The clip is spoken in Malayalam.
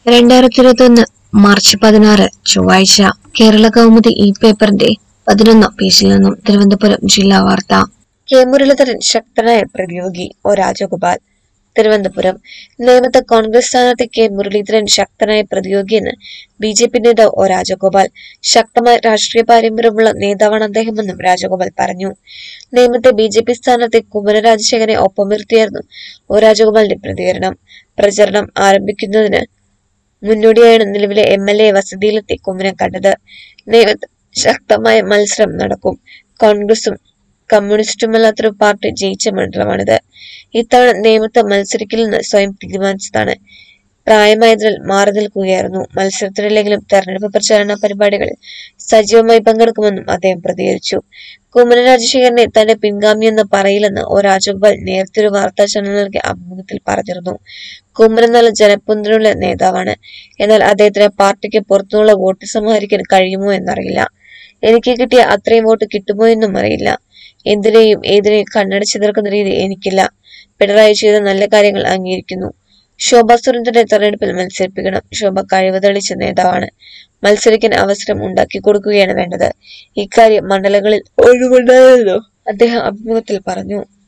രണ്ടായിരത്തി ഇരുപത്തി ഒന്ന് മാർച്ച് പതിനാറ് ചൊവ്വാഴ്ച കേരള കൗമുദി ഈ പേപ്പറിന്റെ പതിനൊന്നാം പേജിൽ നിന്നും തിരുവനന്തപുരം ജില്ലാ വാർത്ത കെ മുരളീധരൻ ശക്തനായ പ്രതിയോഗി ഒ രാജഗോപാൽ തിരുവനന്തപുരം നേമത്ത് കോൺഗ്രസ് സ്ഥാനാർത്ഥി കെ മുരളീധരൻ ശക്തനായ പ്രതിയോഗിയെന്ന് ബി ജെ പി നേതാവ് ഒ രാജഗോപാൽ ശക്തമായ രാഷ്ട്രീയ പാരമ്പര്യമുള്ള നേതാവാണ് അദ്ദേഹമെന്നും രാജഗോപാൽ പറഞ്ഞു നേമത്തെ ബി ജെ പി സ്ഥാനാർത്ഥി കുമ്മന രാജശേഖരനെ ഒപ്പം നിർത്തിയായിരുന്നു ഒ രാജഗോപാലിന്റെ പ്രതികരണം പ്രചരണം ആരംഭിക്കുന്നതിന് മുന്നോടിയായാണ് നിലവിലെ എം എൽ എ വസതിയിലെത്തി കുമ്മനം കണ്ടത് നേമത്ത് ശക്തമായ മത്സരം നടക്കും കോൺഗ്രസും കമ്മ്യൂണിസ്റ്റുമല്ലാത്തൊരു പാർട്ടി ജയിച്ച മണ്ഡലമാണിത് ഇത്തവണ നേമത്ത് മത്സരിക്കില്ലെന്ന് സ്വയം തീരുമാനിച്ചതാണ് പ്രായമായതിനാൽ മാറി നിൽക്കുകയായിരുന്നു മത്സരത്തിനില്ലെങ്കിലും തെരഞ്ഞെടുപ്പ് പ്രചാരണ പരിപാടികളിൽ സജീവമായി പങ്കെടുക്കുമെന്നും അദ്ദേഹം പ്രതികരിച്ചു കുമ്മനം രാജശേഖരനെ തന്റെ പിൻഗാമിയെന്ന് പറയില്ലെന്ന് ഒ രാജഗോപാൽ നേരത്തെ ഒരു വാർത്താ ചാനൽ നൽകിയ അഭിമുഖത്തിൽ പറഞ്ഞിരുന്നു കുമ്മനം നല്ല ജനപിന്തുണയുള്ള നേതാവാണ് എന്നാൽ അദ്ദേഹത്തിന് പാർട്ടിക്ക് പുറത്തുനിന്നുള്ള വോട്ട് സമാഹരിക്കാൻ കഴിയുമോ എന്നറിയില്ല എനിക്ക് കിട്ടിയ അത്രയും വോട്ട് കിട്ടുമോ എന്നും അറിയില്ല എന്തിനേയും ഏതിനേയും കണ്ണടച്ച് എതിർക്കുന്ന രീതി എനിക്കില്ല പിണറായി ചെയ്ത നല്ല കാര്യങ്ങൾ അംഗീകരിക്കുന്നു ശോഭ സുരേന്ദ്രനെ തെരഞ്ഞെടുപ്പിൽ മത്സരിപ്പിക്കണം ശോഭ കഴിവ് തെളിച്ച നേതാവാണ് മത്സരിക്കാൻ അവസരം ഉണ്ടാക്കി കൊടുക്കുകയാണ് വേണ്ടത് ഇക്കാര്യം മണ്ഡലങ്ങളിൽ ഒഴിവുണ്ടായിരുന്നു അദ്ദേഹം അഭിമുഖത്തിൽ പറഞ്ഞു